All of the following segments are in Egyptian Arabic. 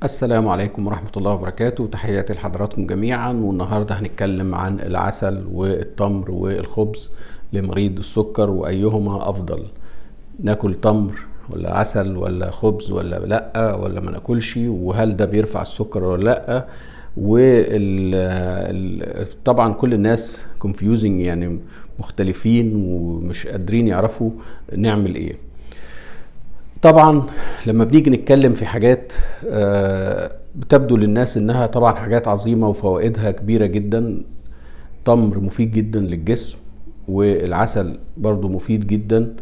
السلام عليكم ورحمة الله وبركاته تحياتي لحضراتكم جميعا والنهاردة هنتكلم عن العسل والتمر والخبز لمريض السكر وأيهما أفضل ناكل تمر ولا عسل ولا خبز ولا لأ ولا ما ناكلش وهل ده بيرفع السكر ولا لأ وطبعا كل الناس confusing يعني مختلفين ومش قادرين يعرفوا نعمل ايه طبعا لما بنيجي نتكلم في حاجات بتبدو للناس انها طبعا حاجات عظيمه وفوائدها كبيره جدا تمر مفيد جدا للجسم والعسل برضو مفيد جدا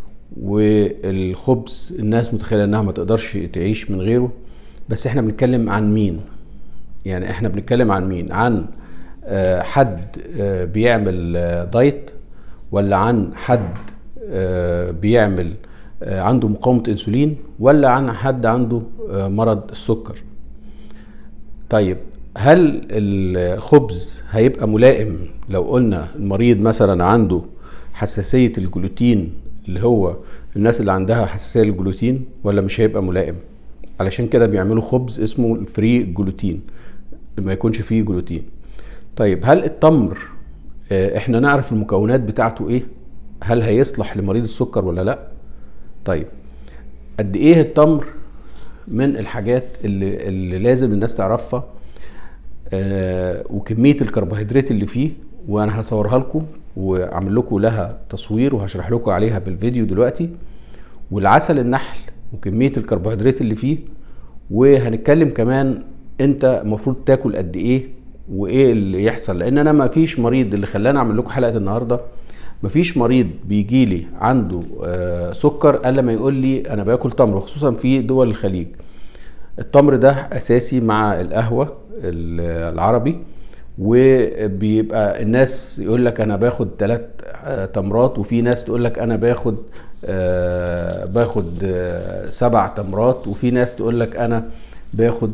والخبز الناس متخيله انها ما تقدرش تعيش من غيره بس احنا بنتكلم عن مين يعني احنا بنتكلم عن مين عن حد بيعمل دايت ولا عن حد بيعمل عنده مقاومة انسولين ولا عن حد عنده مرض السكر طيب هل الخبز هيبقى ملائم لو قلنا المريض مثلا عنده حساسية الجلوتين اللي هو الناس اللي عندها حساسية للجلوتين ولا مش هيبقى ملائم علشان كده بيعملوا خبز اسمه الفري جلوتين ما يكونش فيه جلوتين طيب هل التمر احنا نعرف المكونات بتاعته ايه هل هيصلح لمريض السكر ولا لا طيب قد ايه التمر من الحاجات اللي, اللي لازم الناس تعرفها آه وكميه الكربوهيدرات اللي فيه وانا هصورها لكم واعمل لكم لها تصوير وهشرح لكم عليها بالفيديو دلوقتي والعسل النحل وكميه الكربوهيدرات اللي فيه وهنتكلم كمان انت المفروض تاكل قد ايه وايه اللي يحصل لان انا ما فيش مريض اللي خلاني اعمل لكم حلقه النهارده مفيش مريض بيجي لي عنده آه سكر الا ما يقول لي انا باكل تمر خصوصا في دول الخليج التمر ده اساسي مع القهوه العربي وبيبقى الناس يقول لك انا باخد ثلاث تمرات وفي ناس تقول لك انا باخد آه باخد آه سبع تمرات وفي ناس تقول لك انا باخد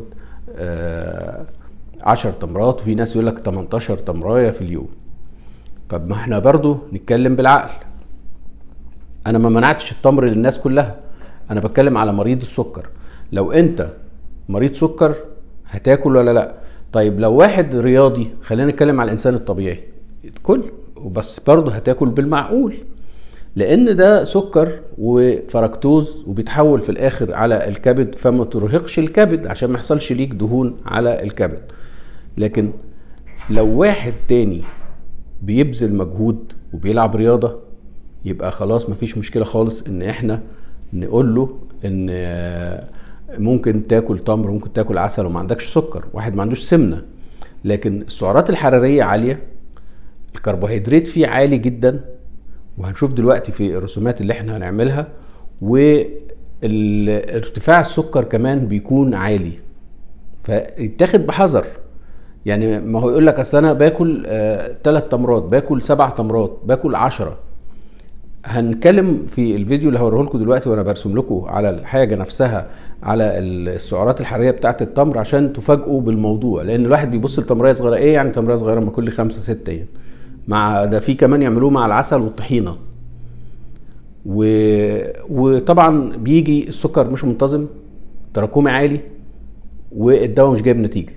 عشر تمرات وفي ناس يقول لك 18 تمرايه في اليوم طب ما احنا برضو نتكلم بالعقل انا ما منعتش التمر للناس كلها انا بتكلم على مريض السكر لو انت مريض سكر هتاكل ولا لا طيب لو واحد رياضي خلينا نتكلم على الانسان الطبيعي كل وبس برضه هتاكل بالمعقول لان ده سكر وفركتوز وبيتحول في الاخر على الكبد فما ترهقش الكبد عشان ما يحصلش ليك دهون على الكبد لكن لو واحد تاني بيبذل مجهود وبيلعب رياضه يبقى خلاص مفيش مشكله خالص ان احنا نقول له ان ممكن تاكل تمر ممكن تاكل عسل وما عندكش سكر واحد ما عندوش سمنه لكن السعرات الحراريه عاليه الكربوهيدرات فيه عالي جدا وهنشوف دلوقتي في الرسومات اللي احنا هنعملها وارتفاع السكر كمان بيكون عالي فيتاخد بحذر يعني ما هو يقول لك اصل انا باكل ثلاث آه تمرات باكل سبع تمرات باكل عشرة هنتكلم في الفيديو اللي هوريه لكم دلوقتي وانا برسم لكم على الحاجه نفسها على السعرات الحراريه بتاعه التمر عشان تفاجئوا بالموضوع لان الواحد بيبص لتمريه صغيره ايه يعني تمريه صغيره ما كل خمسة ستة يعني مع ده في كمان يعملوه مع العسل والطحينه و... وطبعا بيجي السكر مش منتظم تراكمي عالي والدواء مش جايب نتيجه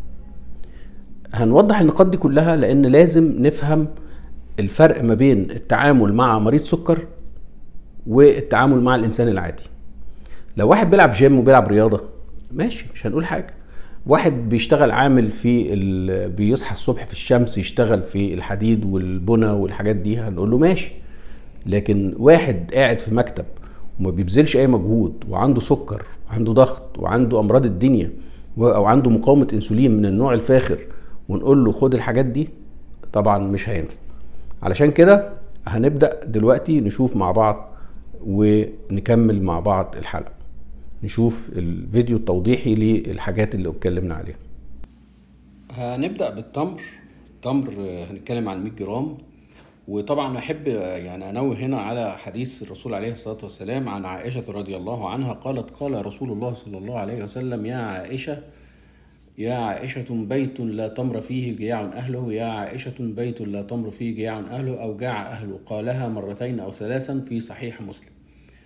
هنوضح النقاط دي كلها لان لازم نفهم الفرق ما بين التعامل مع مريض سكر والتعامل مع الانسان العادي لو واحد بيلعب جيم وبيلعب رياضه ماشي مش هنقول حاجه واحد بيشتغل عامل في ال... بيصحى الصبح في الشمس يشتغل في الحديد والبنى والحاجات دي هنقول له ماشي لكن واحد قاعد في مكتب وما بيبذلش اي مجهود وعنده سكر وعنده ضغط وعنده امراض الدنيا او عنده مقاومه انسولين من النوع الفاخر ونقول له خد الحاجات دي طبعا مش هينفع علشان كده هنبدا دلوقتي نشوف مع بعض ونكمل مع بعض الحلقه نشوف الفيديو التوضيحي للحاجات اللي اتكلمنا عليها هنبدا بالتمر التمر هنتكلم عن 100 جرام وطبعا احب يعني انوه هنا على حديث الرسول عليه الصلاه والسلام عن عائشه رضي الله عنها قالت قال رسول الله صلى الله عليه وسلم يا عائشه يا عائشة بيت لا تمر فيه جياع أهله يا عائشة بيت لا تمر فيه جياع أهله أو جاع أهله قالها مرتين أو ثلاثا في صحيح مسلم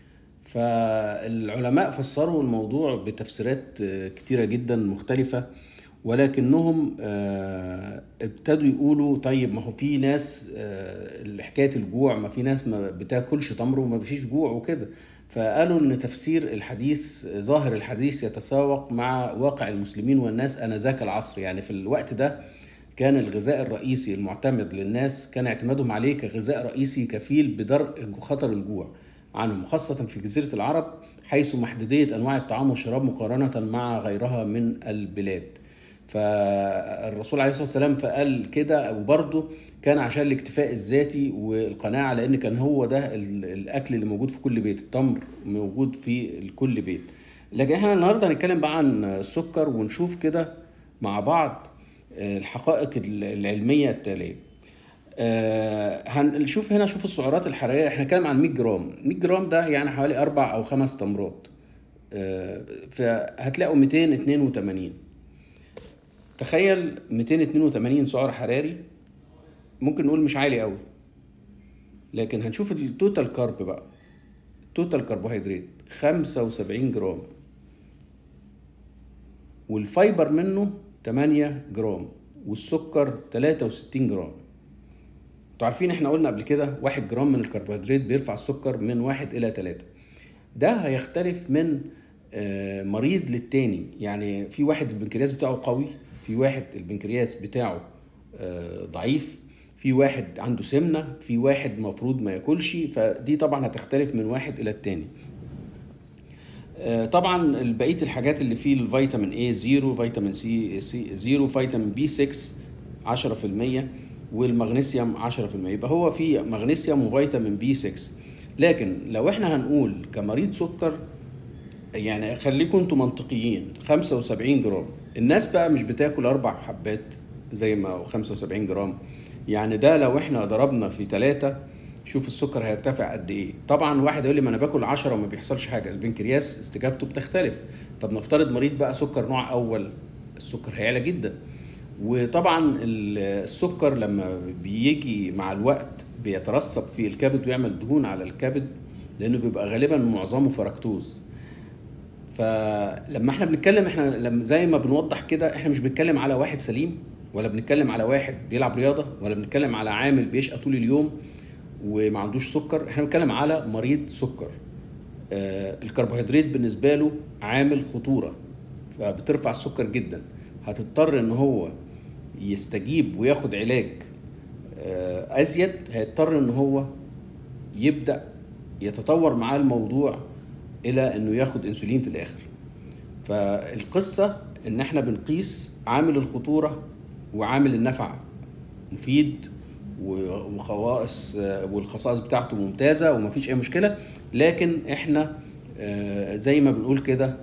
فالعلماء فسروا الموضوع بتفسيرات آه، كتيرة جدا مختلفة ولكنهم آه، ابتدوا يقولوا طيب ما هو في ناس آه، حكاية الجوع ما في ناس ما بتاكلش تمر وما فيش جوع وكده فقالوا ان تفسير الحديث ظاهر الحديث يتساوق مع واقع المسلمين والناس انذاك العصر يعني في الوقت ده كان الغذاء الرئيسي المعتمد للناس كان اعتمادهم عليه كغذاء رئيسي كفيل بدرء خطر الجوع عنهم خاصة في جزيرة العرب حيث محدودية أنواع الطعام والشراب مقارنة مع غيرها من البلاد فالرسول عليه الصلاه والسلام فقال كده وبرضه كان عشان الاكتفاء الذاتي والقناعه لان كان هو ده الاكل اللي موجود في كل بيت التمر موجود في كل بيت لكن احنا النهارده هنتكلم بقى عن السكر ونشوف كده مع بعض آه، الحقائق العلميه التاليه آه، هنشوف هنا شوف السعرات الحراريه احنا هنتكلم عن 100 جرام 100 جرام ده يعني حوالي اربع او خمس تمرات آه، فهتلاقوا 282 تخيل 282 سعر حراري ممكن نقول مش عالي قوي لكن هنشوف التوتال كارب بقى توتال كربوهيدرات 75 جرام والفايبر منه 8 جرام والسكر 63 جرام انتوا عارفين احنا قلنا قبل كده 1 جرام من الكربوهيدرات بيرفع السكر من 1 الى 3 ده هيختلف من آه، مريض للتاني يعني في واحد البنكرياس بتاعه قوي في واحد البنكرياس بتاعه آه، ضعيف في واحد عنده سمنه في واحد مفروض ما ياكلش فدي طبعا هتختلف من واحد الى التاني آه، طبعا بقيه الحاجات اللي فيه الفيتامين اي زيرو فيتامين سي زيرو فيتامين بي 6 10% والمغنيسيوم 10% يبقى هو في مغنيسيوم وفيتامين بي 6 لكن لو احنا هنقول كمريض سكر يعني خليكم انتم منطقيين 75 جرام الناس بقى مش بتاكل اربع حبات زي ما 75 جرام يعني ده لو احنا ضربنا في ثلاثة شوف السكر هيرتفع قد ايه طبعا واحد يقول لي ما انا باكل 10 وما بيحصلش حاجه البنكرياس استجابته بتختلف طب نفترض مريض بقى سكر نوع اول السكر هيعلى جدا وطبعا السكر لما بيجي مع الوقت بيترسب في الكبد ويعمل دهون على الكبد لانه بيبقى غالبا معظمه فركتوز فلما احنا بنتكلم احنا لما زي ما بنوضح كده احنا مش بنتكلم على واحد سليم ولا بنتكلم على واحد بيلعب رياضه ولا بنتكلم على عامل بيشقى طول اليوم وما عندوش سكر احنا بنتكلم على مريض سكر آه الكربوهيدرات بالنسبه له عامل خطوره فبترفع السكر جدا هتضطر ان هو يستجيب وياخد علاج آه ازيد هيضطر ان هو يبدا يتطور معاه الموضوع الى انه ياخد انسولين في الاخر فالقصه ان احنا بنقيس عامل الخطوره وعامل النفع مفيد وخواص والخصائص بتاعته ممتازه ومفيش اي مشكله لكن احنا آه، زي ما بنقول كده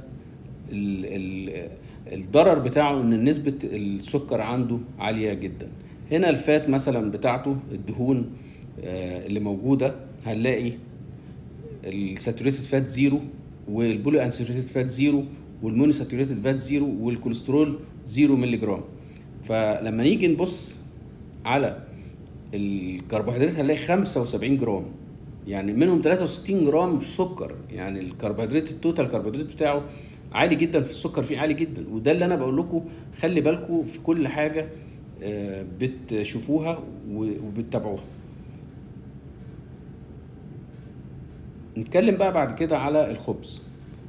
الضرر بتاعه ان نسبه السكر عنده عاليه جدا هنا الفات مثلا بتاعته الدهون آه، اللي موجوده هنلاقي الساتوريتد فات زيرو والبولي انساتوريتد فات زيرو والموني ساتوريتد فات زيرو والكوليسترول زيرو مللي جرام فلما نيجي نبص على الكربوهيدرات هنلاقي 75 جرام يعني منهم 63 جرام سكر يعني الكربوهيدرات التوتال الكربوهيدرات بتاعه عالي جدا في السكر فيه عالي جدا وده اللي انا بقول لكم خلي بالكم في كل حاجه آه، بتشوفوها وبتتابعوها نتكلم بقى بعد كده على الخبز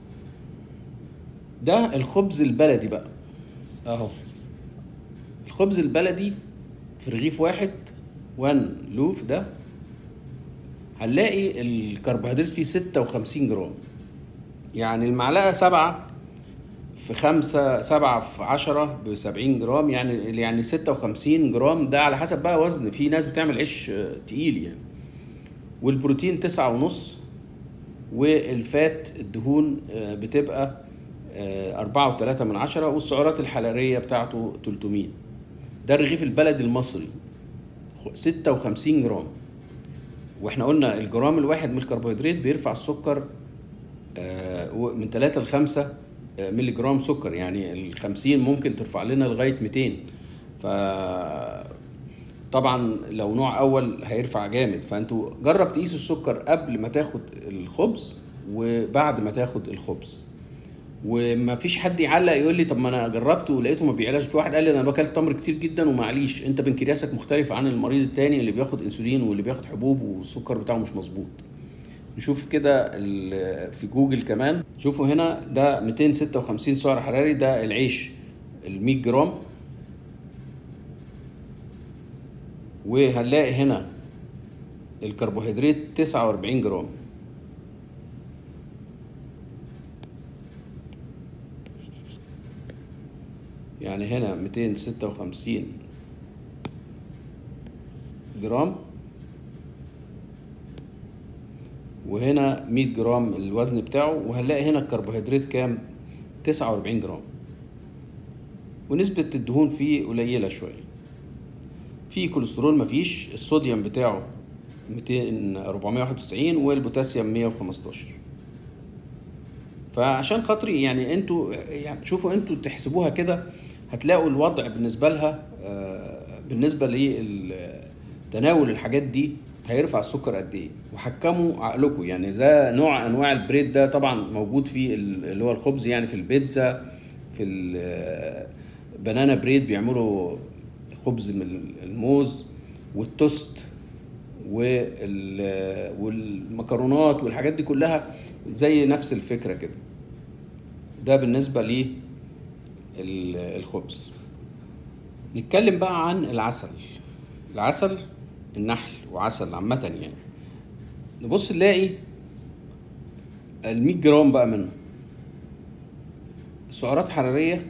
ده الخبز البلدي بقى اهو الخبز البلدي في رغيف واحد وان لوف ده هنلاقي الكربوهيدرات فيه ستة وخمسين جرام يعني المعلقة سبعة في خمسة سبعة في عشرة بسبعين جرام يعني يعني ستة وخمسين جرام ده على حسب بقى وزن في ناس بتعمل عيش تقيل يعني والبروتين تسعة ونص والفات الدهون آه، بتبقى آه، أربعة وتلاتة من عشرة والسعرات الحرارية بتاعته 300 ده الرغيف البلدي المصري ستة وخمسين جرام واحنا قلنا الجرام الواحد من الكربوهيدرات بيرفع السكر آه، من 3 ل 5 مللي جرام سكر يعني ال 50 ممكن ترفع لنا لغايه 200 ف طبعا لو نوع اول هيرفع جامد فانتوا جرب تقيس السكر قبل ما تاخد الخبز وبعد ما تاخد الخبز وما فيش حد يعلق يقول لي طب ما انا جربته ولقيته ما بيعلاش في واحد قال لي انا باكلت تمر كتير جدا ومعليش انت بنكرياسك مختلف عن المريض التاني اللي بياخد انسولين واللي بياخد حبوب والسكر بتاعه مش مظبوط نشوف كده ال- في جوجل كمان شوفوا هنا ده 256 سعر حراري ده العيش ال 100 جرام وهنلاقي هنا الكربوهيدرات 49 جرام يعني هنا 256 جرام وهنا 100 جرام الوزن بتاعه وهنلاقي هنا الكربوهيدرات كام 49 جرام ونسبة الدهون فيه قليلة شوية في كوليسترول مفيش الصوديوم بتاعه 200 491 والبوتاسيوم 115 فعشان خاطري يعني انتوا يعني شوفوا انتوا تحسبوها كده هتلاقوا الوضع بالنسبه لها آه، بالنسبه لتناول الحاجات دي هيرفع السكر قد ايه وحكموا عقلكم يعني ده نوع انواع البريد ده طبعا موجود في ال- اللي هو الخبز يعني في البيتزا في البنانا بريد بيعملوا خبز من الموز والتوست وال- والمكرونات والحاجات دي كلها زي نفس الفكره كده ده بالنسبه لي ال- الخبز نتكلم بقى عن العسل العسل النحل وعسل عامة يعني نبص نلاقي ال 100 جرام بقى منه سعرات حرارية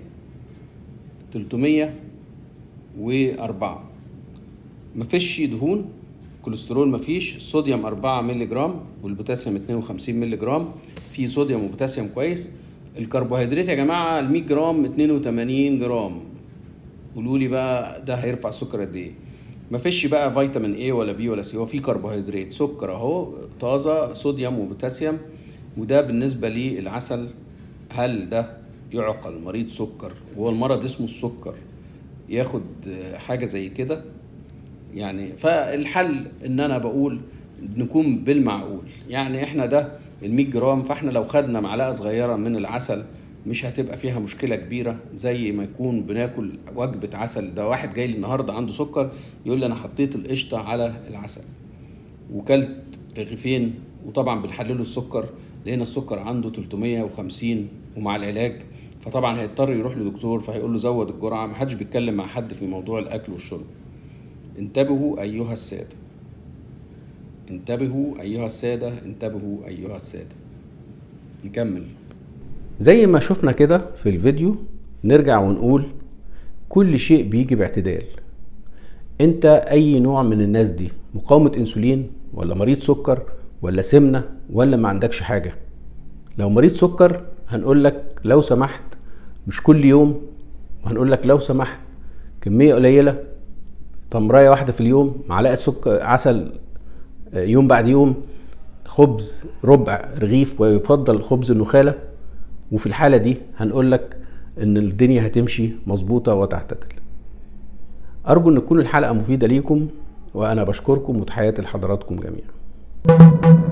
304 مفيش دهون كوليسترول مفيش الصوديوم 4 مللي جرام والبوتاسيوم 52 مللي جرام في صوديوم وبوتاسيوم كويس الكربوهيدرات يا جماعه ال 100 جرام 82 جرام قولوا لي بقى ده هيرفع السكر قد ايه مفيش بقى فيتامين ايه ولا بي ولا سي هو في كربوهيدرات سكر اهو طازه صوديوم وبوتاسيوم وده بالنسبه للعسل هل ده يعقل مريض سكر وهو المرض اسمه السكر ياخد حاجه زي كده يعني فالحل ان انا بقول نكون بالمعقول يعني احنا ده ال 100 جرام فاحنا لو خدنا معلقه صغيره من العسل مش هتبقى فيها مشكله كبيره زي ما يكون بناكل وجبه عسل ده واحد جاي لي النهارده عنده سكر يقول لي انا حطيت القشطه على العسل وكلت رغيفين وطبعا بنحلله السكر لقينا السكر عنده 350 ومع العلاج فطبعا هيضطر يروح لدكتور فهيقول له زود الجرعه محدش بيتكلم مع حد في موضوع الاكل والشرب انتبهوا ايها الساده انتبهوا ايها الساده انتبهوا ايها الساده نكمل زي ما شفنا كده في الفيديو نرجع ونقول كل شيء بيجي باعتدال انت اي نوع من الناس دي مقاومة انسولين ولا مريض سكر ولا سمنة ولا ما عندكش حاجة لو مريض سكر هنقول لك لو سمحت مش كل يوم وهنقول لك لو سمحت كمية قليلة تمراية واحدة في اليوم معلقة سكر عسل آه، يوم بعد يوم خبز ربع رغيف ويفضل خبز النخالة وفي الحالة دي هنقول لك ان الدنيا هتمشي مظبوطة وتعتدل ارجو ان تكون الحلقة مفيدة ليكم وانا بشكركم وتحياتي لحضراتكم جميعا